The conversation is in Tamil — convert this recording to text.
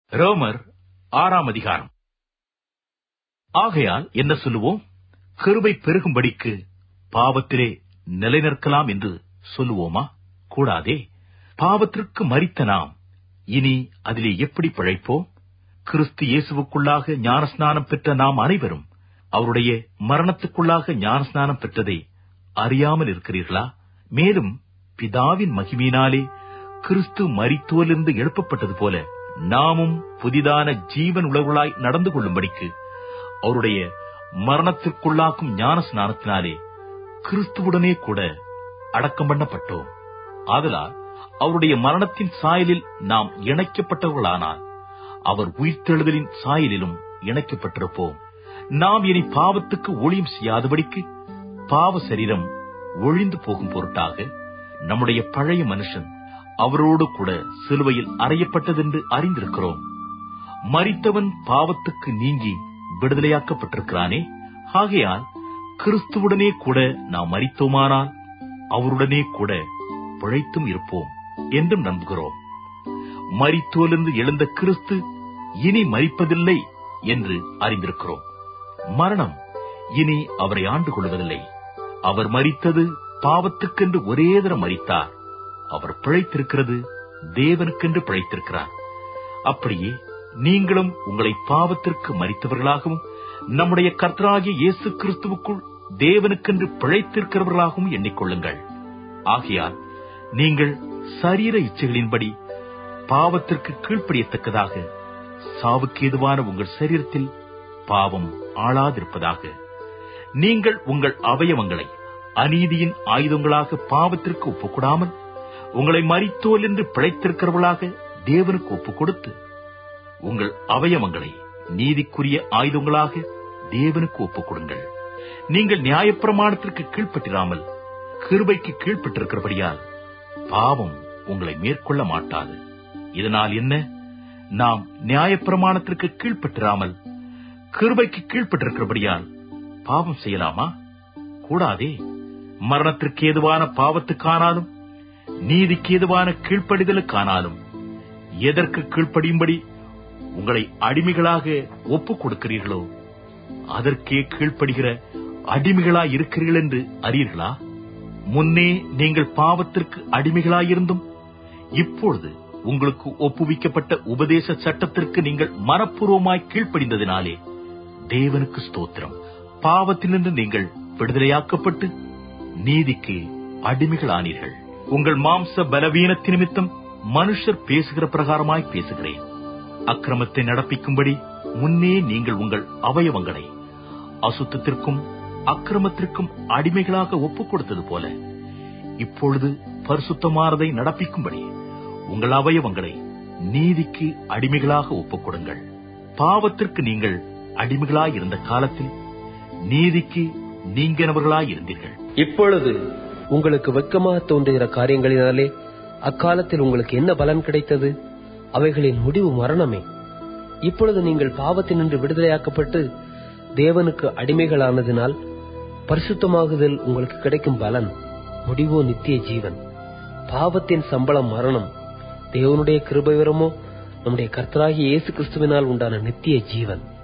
ரோமர் ஆறாம் அதிகாரம் ஆகையால் என்ன சொல்லுவோம் கிருபை பெருகும்படிக்கு பாவத்திலே நிலைநிற்கலாம் என்று சொல்லுவோமா கூடாதே பாவத்திற்கு மரித்த நாம் இனி அதிலே எப்படி பிழைப்போம் கிறிஸ்து இயேசுவுக்குள்ளாக ஞானஸ்நானம் பெற்ற நாம் அனைவரும் அவருடைய மரணத்துக்குள்ளாக ஞானஸ்நானம் பெற்றதை அறியாமல் இருக்கிறீர்களா மேலும் பிதாவின் மகிமையினாலே கிறிஸ்து மரித்தோலிருந்து எழுப்பப்பட்டது போல நாமும் புதிதான ஜீவன் உழவுகளாய் நடந்து கொள்ளும்படிக்கு அவருடைய மரணத்திற்குள்ளாக்கும் ஞான ஸ்நானத்தினாலே கிறிஸ்துவுடனே கூட அடக்கம் பண்ணப்பட்டோம் ஆதலால் அவருடைய மரணத்தின் சாயலில் நாம் இணைக்கப்பட்டவர்களானால் அவர் உயிர்த்தெழுதலின் சாயலிலும் இணைக்கப்பட்டிருப்போம் நாம் இனி பாவத்துக்கு ஒளியும் செய்யாதபடிக்கு பாவ சரீரம் ஒழிந்து போகும் பொருட்டாக நம்முடைய பழைய மனுஷன் அவரோடு கூட சிலுவையில் அறையப்பட்டதென்று அறிந்திருக்கிறோம் மரித்தவன் பாவத்துக்கு நீங்கி விடுதலையாக்கப்பட்டிருக்கிறானே ஆகையால் கிறிஸ்துவுடனே கூட நாம் மரித்தோமானால் அவருடனே கூட பிழைத்தும் இருப்போம் என்றும் நம்புகிறோம் மரித்தோலிருந்து எழுந்த கிறிஸ்து இனி மரிப்பதில்லை என்று அறிந்திருக்கிறோம் மரணம் இனி அவரை ஆண்டு கொள்வதில்லை அவர் மரித்தது பாவத்துக்கென்று ஒரே தரம் மரித்தார் அவர் பிழைத்திருக்கிறது தேவனுக்கென்று பிழைத்திருக்கிறார் அப்படியே நீங்களும் உங்களை பாவத்திற்கு மறித்தவர்களாகவும் நம்முடைய கர்த்தராகிய இயேசு கிறிஸ்துவுக்குள் தேவனுக்கென்று பிழைத்திருக்கிறவர்களாகவும் எண்ணிக்கொள்ளுங்கள் ஆகையால் நீங்கள் சரீர இச்சைகளின்படி பாவத்திற்கு கீழ்ப்படியத்தக்கதாக சாவுக்கு ஏதுவான உங்கள் சரீரத்தில் பாவம் ஆளாதிருப்பதாக நீங்கள் உங்கள் அவயவங்களை அநீதியின் ஆயுதங்களாக பாவத்திற்கு ஒப்புக்கூடாமல் உங்களை மறித்தோல் என்று பிழைத்திருக்கிறவர்களாக தேவனுக்கு ஒப்புக் கொடுத்து உங்கள் அவயவங்களை நீதிக்குரிய ஆயுதங்களாக தேவனுக்கு ஒப்புக் கொடுங்கள் நீங்கள் நியாயப்பிரமாணத்திற்கு கீழ்ப்பட்டிராமல் கிருபைக்கு கீழ்ப்பட்டிருக்கிறபடியால் பாவம் உங்களை மேற்கொள்ள மாட்டாது இதனால் என்ன நாம் நியாயப்பிரமாணத்திற்கு கீழ்ப்பட்டிராமல் கிருபைக்கு கீழ்ப்பட்டிருக்கிறபடியால் பாவம் செய்யலாமா கூடாதே மரணத்திற்கு ஏதுவான பாவத்துக்கானாலும் நீதிக்கு ஏதுவான கீழ்ப்படிதலுக்கானாலும் எதற்கு கீழ்ப்படியும்படி உங்களை அடிமைகளாக ஒப்புக் கொடுக்கிறீர்களோ அதற்கே கீழ்ப்படுகிற அடிமைகளாய் இருக்கிறீர்கள் என்று அறியீர்களா முன்னே நீங்கள் பாவத்திற்கு அடிமைகளாயிருந்தும் இப்பொழுது உங்களுக்கு ஒப்புவிக்கப்பட்ட உபதேச சட்டத்திற்கு நீங்கள் மனப்பூர்வமாய் கீழ்ப்படிந்ததினாலே தேவனுக்கு ஸ்தோத்திரம் பாவத்தினின்று நீங்கள் விடுதலையாக்கப்பட்டு நீதிக்கு அடிமைகளானீர்கள் உங்கள் மாம்ச பலவீனத்தின் நிமித்தம் மனுஷர் பேசுகிற பிரகாரமாய் பேசுகிறேன் அக்கிரமத்தை நடப்பிக்கும்படி முன்னே நீங்கள் உங்கள் அவயவங்களை அசுத்தத்திற்கும் அக்கிரமத்திற்கும் அடிமைகளாக ஒப்புக் கொடுத்தது போல இப்பொழுது பரிசுத்தமானதை நடப்பிக்கும்படி உங்கள் அவயவங்களை நீதிக்கு அடிமைகளாக ஒப்புக் கொடுங்கள் பாவத்திற்கு நீங்கள் அடிமைகளாயிருந்த காலத்தில் நீதிக்கு நீங்கினவர்களாயிருந்தீர்கள் இப்பொழுது உங்களுக்கு வெட்கமாக தோன்றுகிற காரியங்களினாலே அக்காலத்தில் உங்களுக்கு என்ன பலன் கிடைத்தது அவைகளின் முடிவு மரணமே இப்பொழுது நீங்கள் பாவத்தினின்று விடுதலையாக்கப்பட்டு தேவனுக்கு அடிமைகளானதினால் பரிசுத்தமாகுதல் உங்களுக்கு கிடைக்கும் பலன் முடிவோ நித்திய ஜீவன் பாவத்தின் சம்பளம் மரணம் தேவனுடைய கிருபைவரமோ நம்முடைய கர்த்தராகிய இயேசு கிறிஸ்துவினால் உண்டான நித்திய ஜீவன்